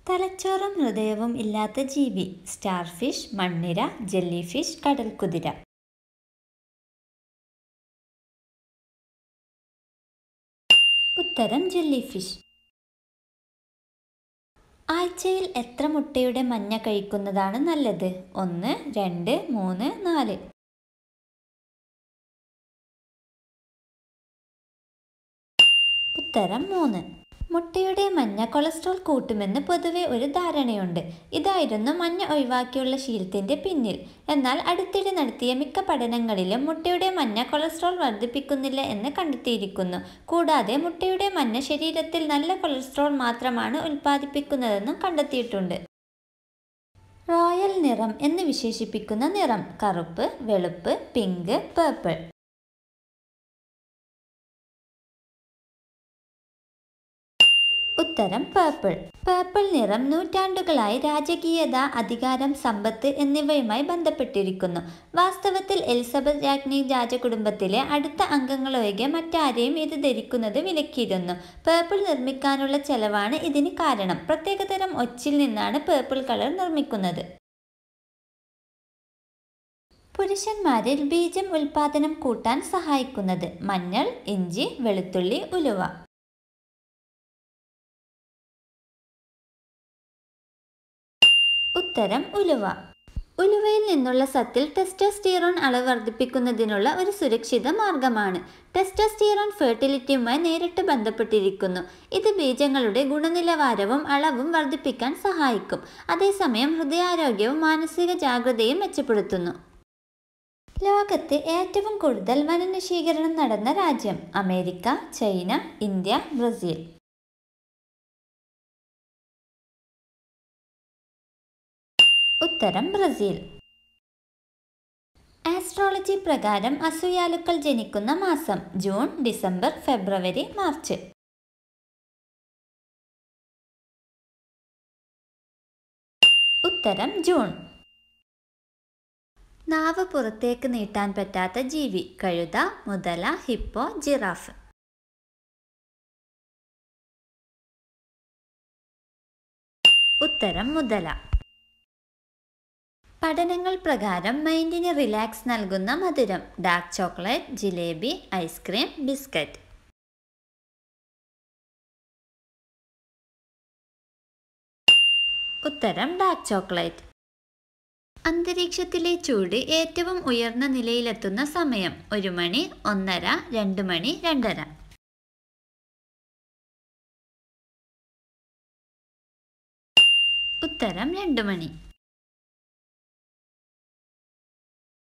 തലച്ചോറും ഹൃദയവും ഇല്ലാത്ത ജീവി സ്റ്റാർഫിഷ് മണ്ണിര ജെല്ലിഫിഷ് കടൽക്കുതിര ഉത്തരം ജെല്ലിഫിഷ് ആഴ്ചയിൽ എത്ര മുട്ടയുടെ മഞ്ഞ കഴിക്കുന്നതാണ് നല്ലത് ഒന്ന് രണ്ട് മൂന്ന് നാല് ഉത്തരം മൂന്ന് മുട്ടയുടെ മഞ്ഞ കൊളസ്ട്രോൾ കൂട്ടുമെന്ന് പൊതുവെ ഒരു ധാരണയുണ്ട് ഇതായിരുന്നു മഞ്ഞ ഒഴിവാക്കിയുള്ള ശീലത്തിന്റെ പിന്നിൽ എന്നാൽ അടുത്തിടെ നടത്തിയ മിക്ക പഠനങ്ങളിലും മുട്ടയുടെ മഞ്ഞ കൊളസ്ട്രോൾ വർദ്ധിപ്പിക്കുന്നില്ല എന്ന് കണ്ടെത്തിയിരിക്കുന്നു കൂടാതെ മുട്ടയുടെ മഞ്ഞ ശരീരത്തിൽ നല്ല കൊളസ്ട്രോൾ മാത്രമാണ് ഉൽപ്പാദിപ്പിക്കുന്നതെന്നും കണ്ടെത്തിയിട്ടുണ്ട് റോയൽ നിറം എന്ന് വിശേഷിപ്പിക്കുന്ന നിറം കറുപ്പ് വെളുപ്പ് പിങ്ക് പേർപ്പിൾ ഉത്തരം പേർപ്പിൾ പേർപ്പിൾ നിറം നൂറ്റാണ്ടുകളായി രാജകീയത അധികാരം സമ്പത്ത് എന്നിവയുമായി ബന്ധപ്പെട്ടിരിക്കുന്നു വാസ്തവത്തിൽ എലിസബത്ത് രാജ്ഞി രാജകുടുംബത്തിലെ അടുത്ത അംഗങ്ങളൊഴികെ മറ്റാരെയും ഇത് ധരിക്കുന്നത് വിലക്കിയിരുന്നു പേർപ്പിൾ നിർമ്മിക്കാനുള്ള ചെലവാണ് ഇതിന് കാരണം പ്രത്യേകതരം ഒച്ചിൽ നിന്നാണ് പേർപ്പിൾ കളർ നിർമ്മിക്കുന്നത് പുരുഷന്മാരിൽ ബീജം ഉൽപാദനം കൂട്ടാൻ സഹായിക്കുന്നത് മഞ്ഞൾ ഇഞ്ചി വെളുത്തുള്ളി ഉലുവ ഉത്തരം ഉലുവ ഉലുവയിൽ നിന്നുള്ള സത്തിൽ ടെസ്റ്റോസ്റ്റിറോൺ അളവ് വർദ്ധിപ്പിക്കുന്നതിനുള്ള ഒരു സുരക്ഷിത മാർഗമാണ് ടെസ്റ്റോസ്റ്റിറോൺ ഫെർട്ടിലിറ്റിയുമായി നേരിട്ട് ബന്ധപ്പെട്ടിരിക്കുന്നു ഇത് ബീജങ്ങളുടെ ഗുണനിലവാരവും അളവും വർദ്ധിപ്പിക്കാൻ സഹായിക്കും അതേസമയം ഹൃദയാരോഗ്യവും മാനസിക ജാഗ്രതയും മെച്ചപ്പെടുത്തുന്നു ലോകത്ത് ഏറ്റവും കൂടുതൽ വനനശീകരണം നടന്ന രാജ്യം അമേരിക്ക ചൈന ഇന്ത്യ ബ്രസീൽ ഉത്തരം ബ്രസീൽ ആസ്ട്രോളജി പ്രകാരം അസൂയാലുക്കൾ ജനിക്കുന്ന മാസം ജൂൺ ഡിസംബർ ഫെബ്രുവരി മാർച്ച് ഉത്തരം ജൂൺ നാവ് പുറത്തേക്ക് നീട്ടാൻ പറ്റാത്ത ജീവി കഴുത മുതല ഹിപ്പോ ജിറാഫ് ഉത്തരം മുതല പഠനങ്ങൾ പ്രകാരം മൈൻഡിന് റിലാക്സ് നൽകുന്ന മധുരം dark chocolate jalebi ice cream biscuit ഉത്തരം ഡാർക്ക് ചോക്ലേറ്റ് അന്തരീക്ഷത്തിലെ ചൂട് ഏറ്റവും ഉയർന്ന നിലയിലെത്തുന്ന സമയം ഒരു മണി ഒന്നര രണ്ട് മണി രണ്ടര ഉത്തരം രണ്ട് മണി